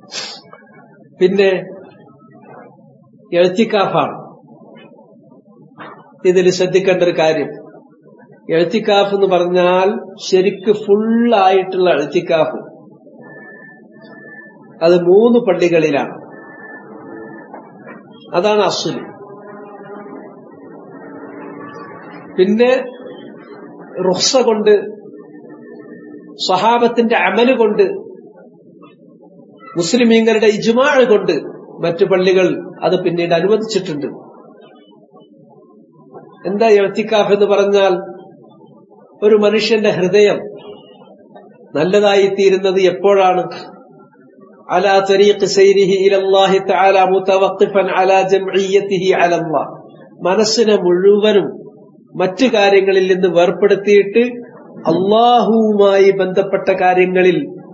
പിന്നെ എഴുത്തിക്കാഫാണ് ഇതിൽ ശ്രദ്ധിക്കേണ്ട ഒരു കാര്യം എഴുത്തിക്കാഫ് എന്ന് പറഞ്ഞാൽ ശരിക്ക് ഫുള്ളായിട്ടുള്ള എഴുത്തിക്കാഫ് അത് മൂന്ന് പള്ളികളിലാണ് അതാണ് അസുല് പിന്നെ റുഹ്സ കൊണ്ട് സ്വഹാബത്തിന്റെ അമല് കൊണ്ട് മുസ്ലിമീങ്ങളുടെ ഇജ്മാഴ് കൊണ്ട് മറ്റു പള്ളികൾ അത് പിന്നീട് അനുവദിച്ചിട്ടുണ്ട് എന്താ എഴുത്തിക്കാഫ് എന്ന് പറഞ്ഞാൽ ഒരു മനുഷ്യന്റെ ഹൃദയം നല്ലതായി തീരുന്നത് എപ്പോഴാണ് على طريق سيره إلى الله تعالى متوقفا على جمعيته على الله മനസ്സിനെ മുഴുവനും മറ്റു കാര്യങ്ങളിൽ നിന്ന് വേർപ്പെടുത്തിയിട്ട് അള്ളാഹുവുമായി ബന്ധപ്പെട്ട കാര്യങ്ങളിൽ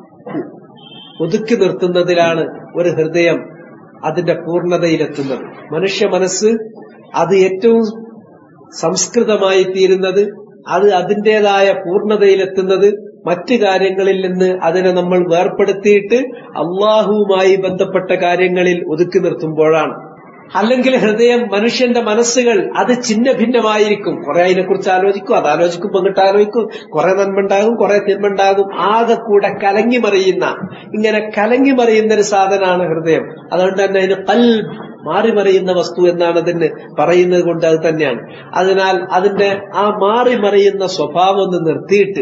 ഒതുക്കി നിർത്തുന്നതിലാണ് ഒരു ഹൃദയം അതിന്റെ പൂർണ്ണതയിലെത്തുന്നത് മനുഷ്യ മനസ്സ് അത് ഏറ്റവും സംസ്കൃതമായി തീരുന്നത് അത് അതിൻ്റെതായ പൂർണ്ണതയിലെത്തുന്നത് മറ്റു കാര്യങ്ങളിൽ നിന്ന് അതിനെ നമ്മൾ വേർപ്പെടുത്തിയിട്ട് അള്ളാഹുവുമായി ബന്ധപ്പെട്ട കാര്യങ്ങളിൽ ഒതുക്കി നിർത്തുമ്പോഴാണ് അല്ലെങ്കിൽ ഹൃദയം മനുഷ്യന്റെ മനസ്സുകൾ അത് ചിഹ്ന ഭിന്നമായിരിക്കും കുറെ അതിനെക്കുറിച്ച് ആലോചിക്കും അത് ആലോചിക്കുമ്പോൾ ഇങ്ങോട്ട് ആലോചിക്കും കുറെ നന്മണ്ടാകും കുറെ തിന്മണ്ടാകും ആകെ കൂടെ കലങ്ങി മറിയുന്ന ഇങ്ങനെ കലങ്ങി മറിയുന്ന ഒരു സാധനമാണ് ഹൃദയം അതുകൊണ്ട് തന്നെ അതിന് കൽ മാറി മറിയുന്ന വസ്തു എന്നാണ് അതിന് പറയുന്നത് കൊണ്ട് അത് തന്നെയാണ് അതിനാൽ അതിന്റെ ആ മാറി മറിയുന്ന സ്വഭാവം ഒന്ന് നിർത്തിയിട്ട്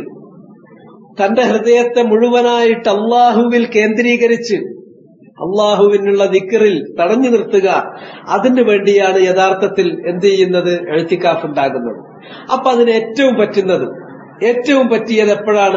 തന്റെ ഹൃദയത്തെ മുഴുവനായിട്ട് അള്ളാഹുവിൽ കേന്ദ്രീകരിച്ച് അള്ളാഹുവിനുള്ള ദിക്കറിൽ തടഞ്ഞു നിർത്തുക അതിനു വേണ്ടിയാണ് യഥാർത്ഥത്തിൽ എന്ത് ചെയ്യുന്നത് എഴുത്തിക്കാഫ് ഉണ്ടാകുന്നത് അപ്പൊ അതിന് ഏറ്റവും പറ്റുന്നത് ഏറ്റവും പറ്റിയത് എപ്പോഴാണ്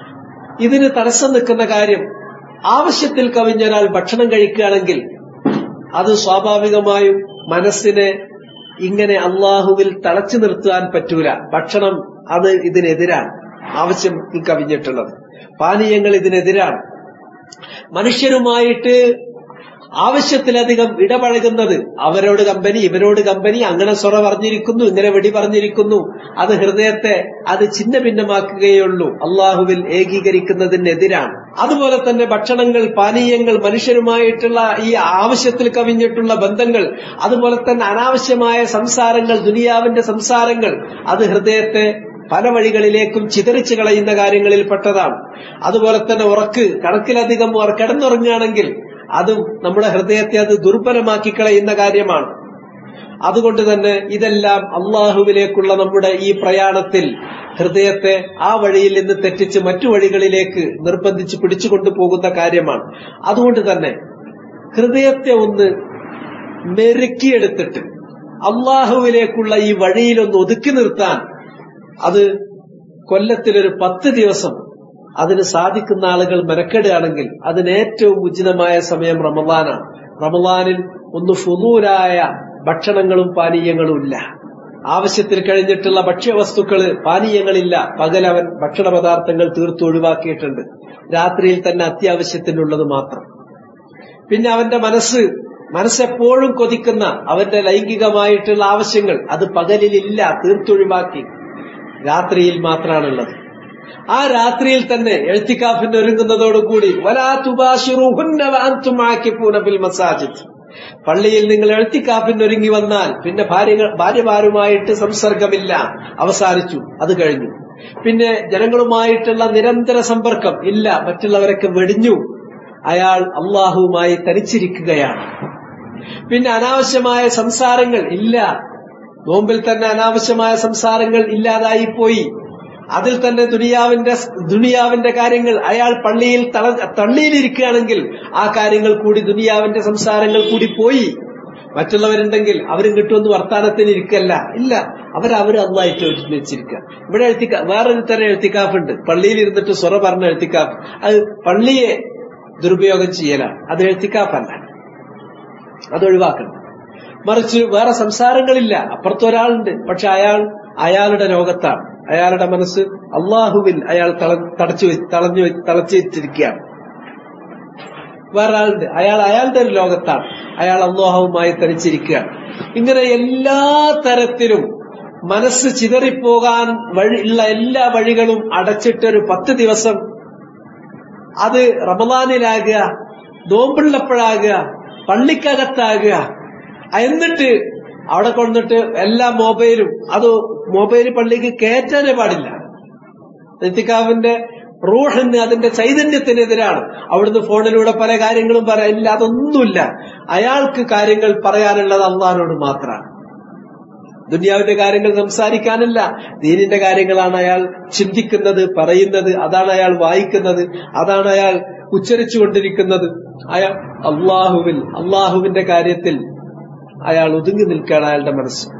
ഇതിന് തടസ്സം നിൽക്കുന്ന കാര്യം ആവശ്യത്തിൽ കവിഞ്ഞൊരാൾ ഭക്ഷണം കഴിക്കുകയാണെങ്കിൽ അത് സ്വാഭാവികമായും മനസ്സിനെ ഇങ്ങനെ അള്ളാഹുവിൽ തളച്ചു നിർത്താൻ പറ്റൂല ഭക്ഷണം അത് ഇതിനെതിരാണ് ആവശ്യം കവിഞ്ഞിട്ടുള്ളത് പാനീയങ്ങൾ ഇതിനെതിരാണ് മനുഷ്യരുമായിട്ട് ആവശ്യത്തിലധികം ഇടപഴകുന്നത് അവരോട് കമ്പനി ഇവരോട് കമ്പനി അങ്ങനെ സ്വറ പറഞ്ഞിരിക്കുന്നു ഇങ്ങനെ വെടി പറഞ്ഞിരിക്കുന്നു അത് ഹൃദയത്തെ അത് ചിന്ന ഭിന്നമാക്കുകയുള്ളൂ അള്ളാഹുവിൽ ഏകീകരിക്കുന്നതിനെതിരാണ് അതുപോലെ തന്നെ ഭക്ഷണങ്ങൾ പാനീയങ്ങൾ മനുഷ്യരുമായിട്ടുള്ള ഈ ആവശ്യത്തിൽ കവിഞ്ഞിട്ടുള്ള ബന്ധങ്ങൾ അതുപോലെ തന്നെ അനാവശ്യമായ സംസാരങ്ങൾ ദുനിയാവിന്റെ സംസാരങ്ങൾ അത് ഹൃദയത്തെ പല വഴികളിലേക്കും ചിതറിച്ചു കളയുന്ന കാര്യങ്ങളിൽ പെട്ടതാണ് അതുപോലെ തന്നെ ഉറക്ക് കണക്കിലധികം കിടന്നുറങ്ങുകയാണെങ്കിൽ അതും നമ്മുടെ ഹൃദയത്തെ അത് ദുർബലമാക്കി കളയുന്ന കാര്യമാണ് അതുകൊണ്ട് തന്നെ ഇതെല്ലാം അള്ളാഹുവിലേക്കുള്ള നമ്മുടെ ഈ പ്രയാണത്തിൽ ഹൃദയത്തെ ആ വഴിയിൽ നിന്ന് തെറ്റിച്ച് മറ്റു വഴികളിലേക്ക് നിർബന്ധിച്ച് പിടിച്ചുകൊണ്ടു പോകുന്ന കാര്യമാണ് അതുകൊണ്ട് തന്നെ ഹൃദയത്തെ ഒന്ന് മെരുക്കിയെടുത്തിട്ട് അള്ളാഹുവിലേക്കുള്ള ഈ വഴിയിലൊന്ന് ഒതുക്കി നിർത്താൻ അത് കൊല്ലത്തിലൊരു പത്ത് ദിവസം അതിന് സാധിക്കുന്ന ആളുകൾ മെനക്കെടുകയാണെങ്കിൽ അതിന് ഏറ്റവും ഉചിതമായ സമയം റമദാനാണ് റമദാനിൽ ഒന്ന് ഫുദൂരായ ഭക്ഷണങ്ങളും പാനീയങ്ങളും ഇല്ല ആവശ്യത്തിൽ കഴിഞ്ഞിട്ടുള്ള ഭക്ഷ്യവസ്തുക്കള് പാനീയങ്ങളില്ല പകലവൻ ഭക്ഷണ പദാർത്ഥങ്ങൾ തീർത്തു ഒഴിവാക്കിയിട്ടുണ്ട് രാത്രിയിൽ തന്നെ അത്യാവശ്യത്തിനുള്ളത് മാത്രം പിന്നെ അവന്റെ മനസ്സ് മനസ്സെപ്പോഴും കൊതിക്കുന്ന അവന്റെ ലൈംഗികമായിട്ടുള്ള ആവശ്യങ്ങൾ അത് പകലിലില്ല തീർത്തൊഴിവാക്കി രാത്രിയിൽ മാത്രമാണുള്ളത് ആ രാത്രിയിൽ തന്നെ എഴുത്തിക്കാഫിന് ഒരുങ്ങുന്നതോടുകൂടി വലാത്തുബാഷിറുഹുന്നവാന്തുമാക്കിപ്പൂനബിൽ മസാജിദ് പള്ളിയിൽ നിങ്ങൾ എഴുത്തിക്കാഫിന് ഒരുങ്ങി വന്നാൽ പിന്നെ ഭാര്യകൾ ഭാര്യമാരുമായിട്ട് സംസർഗമില്ല അവസാനിച്ചു അത് കഴിഞ്ഞു പിന്നെ ജനങ്ങളുമായിട്ടുള്ള നിരന്തര സമ്പർക്കം ഇല്ല മറ്റുള്ളവരൊക്കെ വെടിഞ്ഞു അയാൾ അള്ളാഹുവുമായി തനിച്ചിരിക്കുകയാണ് പിന്നെ അനാവശ്യമായ സംസാരങ്ങൾ ഇല്ല നോമ്പിൽ തന്നെ അനാവശ്യമായ സംസാരങ്ങൾ ഇല്ലാതായി പോയി അതിൽ തന്നെ ദുനിയാവിന്റെ ദുനിയാവിന്റെ കാര്യങ്ങൾ അയാൾ പള്ളിയിൽ തള്ളിയിലിരിക്കുകയാണെങ്കിൽ ആ കാര്യങ്ങൾ കൂടി ദുനിയാവിന്റെ സംസാരങ്ങൾ കൂടി പോയി മറ്റുള്ളവരുണ്ടെങ്കിൽ അവരും കിട്ടുമെന്ന് വർത്താനത്തിന് ഇരിക്കല്ല ഇല്ല അവരവര് അള്ളായിട്ട് വെച്ചിരിക്കുക ഇവിടെ എഴുത്തിക്ക വേറൊരു തരം എഴുത്തിക്കാഫുണ്ട് പള്ളിയിൽ ഇരുന്നിട്ട് സ്വറ പറഞ്ഞ എഴുത്തിക്കാഫ് അത് പള്ളിയെ ദുരുപയോഗം ചെയ്യലാണ് അത് എഴുത്തിക്കാഫല്ല അത് ഒഴിവാക്കണം മറിച്ച് വേറെ സംസാരങ്ങളില്ല അപ്പുറത്തൊരാളുണ്ട് പക്ഷെ അയാൾ അയാളുടെ ലോകത്താണ് അയാളുടെ മനസ്സ് അള്ളാഹുവിൽ അയാൾ തടച്ചു തളഞ്ഞു തളച്ചു വെച്ചിരിക്കുകയാണ് വേറെ ആളുണ്ട് അയാൾ അയാളുടെ ഒരു ലോകത്താണ് അയാൾ അള്ളാഹുവുമായി തനിച്ചിരിക്കുകയാണ് ഇങ്ങനെ എല്ലാ തരത്തിലും മനസ്സ് ചിതറിപ്പോകാൻ വഴി ഉള്ള എല്ലാ വഴികളും അടച്ചിട്ടൊരു പത്ത് ദിവസം അത് റമദാനിലാകുക നോമ്പുള്ളപ്പോഴാകുക പള്ളിക്കകത്താകുക എന്നിട്ട് അവിടെ കൊണ്ടിട്ട് എല്ലാ മൊബൈലും അത് മൊബൈൽ പള്ളിക്ക് കയറ്റാനേ പാടില്ല ഇത്തിക്കാവിന്റെ റൂഹിന് അതിന്റെ ചൈതന്യത്തിനെതിരാണ് അവിടുന്ന് ഫോണിലൂടെ പല കാര്യങ്ങളും പറയാം ഇല്ല അതൊന്നുമില്ല അയാൾക്ക് കാര്യങ്ങൾ പറയാനുള്ളത് അള്ളഹാനോട് മാത്രമാണ് ദുനിയാവിന്റെ കാര്യങ്ങൾ സംസാരിക്കാനല്ല ദീനിന്റെ കാര്യങ്ങളാണ് അയാൾ ചിന്തിക്കുന്നത് പറയുന്നത് അതാണ് അയാൾ വായിക്കുന്നത് അതാണ് അയാൾ ഉച്ചരിച്ചുകൊണ്ടിരിക്കുന്നത് അയാൾ അള്ളാഹുവിൽ അള്ളാഹുവിന്റെ കാര്യത്തിൽ അയാൾ ഒതുങ്ങി നിൽക്കുകയാണ് അയാളുടെ മനസ്സ്